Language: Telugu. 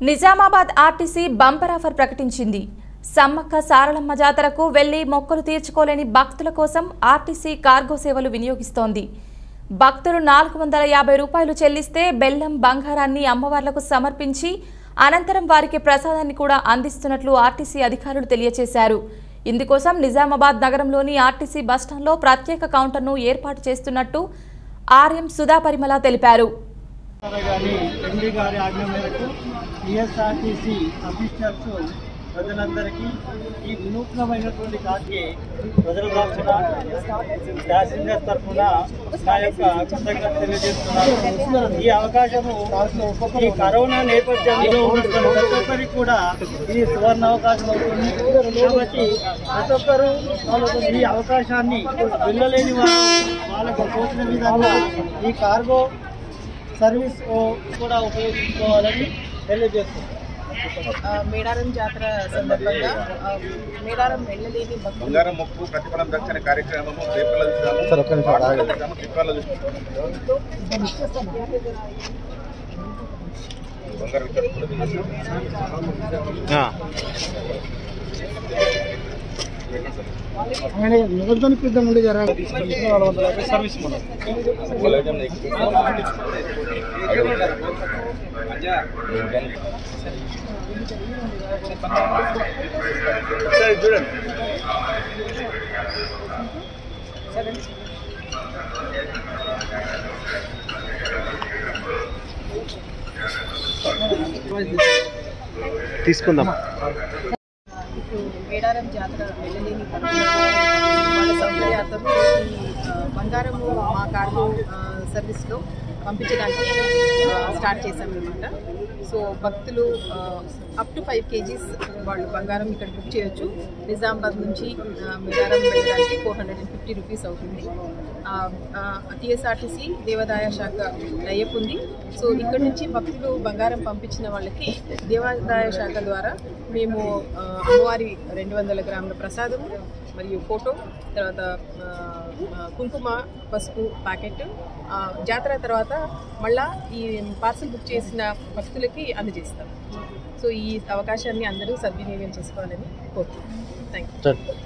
నిజామాబాద్ ఆర్టీసీ బంపర్ ఆఫర్ ప్రకటించింది సమ్మక్క సారలమ్మ జాతరకు వెళ్లి మొక్కలు తీర్చుకోలేని భక్తుల కోసం ఆర్టీసీ కార్గో సేవలు వినియోగిస్తోంది భక్తులు నాలుగు వందల యాభై రూపాయలు చెల్లిస్తే బెల్లం బంగారాన్ని అమ్మవార్లకు సమర్పించి అనంతరం వారికి ప్రసాదాన్ని కూడా అందిస్తున్నట్లు ఆర్టీసీ అధికారులు తెలియజేశారు ఇందుకోసం నిజామాబాద్ నగరంలోని ఆర్టీసీ బస్టాండ్లో ప్రత్యేక కౌంటర్ను ఏర్పాటు చేస్తున్నట్టు ఆర్ఎం సుధా పరిమళ తెలిపారు గారి ఎండి గారి ఆజ్ఞ మేరకు టీఎస్ఆర్టీసీ అఫీషియల్స్ ప్రజలందరికీ ఈ వినూత్నమైనటువంటి కార్కి ప్రజల తరఫున ప్యాసింజర్ తరఫున నా యొక్క కృతజ్ఞత తెలియజేస్తున్నాను ఈ అవకాశము ఈ కరోనా నేపథ్యంలో ఉన్నటువంటి ప్రతి ఒక్కరికి కూడా ఇది సువర్ణ అవకాశం అవుతుంది కాబట్టి ప్రతి ఒక్కరూ ఈ అవకాశాన్ని వెళ్ళలేని వారు వాళ్ళకు తోచిన విధంగా ఈ కార్గో సర్వీస్ ఓ కూడా ఉపయోగించుకోవాలని తెలియజేస్తుంది ఆ, మేడారం జాతర సందర్భంగా ఆ, మేడారం వెళ్ళలేని భక్తులు బంగారం మొక్కు ప్రతిఫలం దక్షిణ కార్యక్రమము పేపర్లో చూసాము చూసాము పేపర్లో చూసాము బంగారం ఇక్కడ కూడా చూసాము. నిబంధన పెద్ద ఉండి జర సర్వీస్ కొలగం నెక్స్ట్. ఒకసారి చూడండి తీసుకుందాం ఇప్పుడు మేడారం జాతర వెళ్ళలేని భక్తులు వాళ్ళ సౌకర్యార్థం ఈ ఆ, బంగారము మా కార్గో ఆ, సర్వీస్లో పంపించడానికి ఆ, స్టార్ట్ చేశామన్నమాట సో భక్తులు అప్ టు ఫైవ్ కేజీస్ వాళ్ళు బంగారం ఇక్కడ బుక్ చేయొచ్చు నిజామాబాద్ నుంచి ఆ, మేడారం వెళ్ళడానికి four hundred and fifty rupees అవుతుంది టీఎస్ఆర్టీసీ దేవాదాయ శాఖ టైఅప్ ఉంది సో ఇక్కడ నుంచి భక్తులు బంగారం పంపించిన వాళ్ళకి దేవాదాయ శాఖ ద్వారా మేము ఆ, అమ్మవారి రెండు వందల గ్రాముల ప్రసాదము మరియు ఫోటో తర్వాత ఆ, ఆ, కుంకుమ పసుపు ప్యాకెట్ ఆ, జాతర తర్వాత మళ్ళా ఈ పార్సల్ బుక్ చేసిన భక్తులకి అందజేస్తాం సో ఈ అవకాశాన్ని అందరూ సద్వినియోగం చేసుకోవాలని కోరుతున్నాం థ్యాంక్ యూ